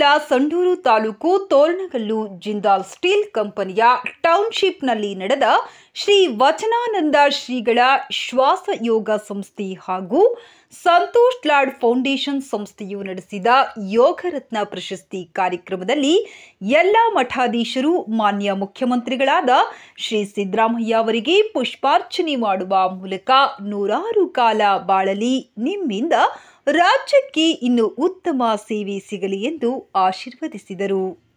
ಜಿಲ್ಲೆಯ ಸಂಡೂರು ತಾಲೂಕು ತೋರಣಗಲ್ಲು ಜಿಂದಾಲ್ ಸ್ಟೀಲ್ ಕಂಪನಿಯ ಟೌನ್ಶಿಪ್ನಲ್ಲಿ ನಡೆದ ಶ್ರೀ ವಚನಾನಂದ ಶ್ರೀಗಳ ಶ್ವಾಸ ಯೋಗ ಸಂಸ್ಥೆ ಹಾಗೂ ಸಂತೋಷ್ ಲಾಡ್ ಫೌಂಡೇಶನ್ ಸಂಸ್ಥೆಯು ನಡೆಸಿದ ಯೋಗರತ್ನ ಪ್ರಶಸ್ತಿ ಕಾರ್ಯಕ್ರಮದಲ್ಲಿ ಎಲ್ಲ ಮಠಾಧೀಶರು ಮಾನ್ಯ ಮುಖ್ಯಮಂತ್ರಿಗಳಾದ ಶ್ರೀ ಸಿದ್ದರಾಮಯ್ಯ ಅವರಿಗೆ ಪುಷ್ಪಾರ್ಚನೆ ಮಾಡುವ ಮೂಲಕ ನೂರಾರು ಕಾಲ ಬಾಳಲಿ ನಿಮ್ಮಿಂದ ರಾಜ್ಯಕ್ಕೆ ಇನ್ನು ಉತ್ತಮ ಸೇವೆ ಸಿಗಲಿ ಎಂದು ಆಶೀರ್ವದಿಸಿದರು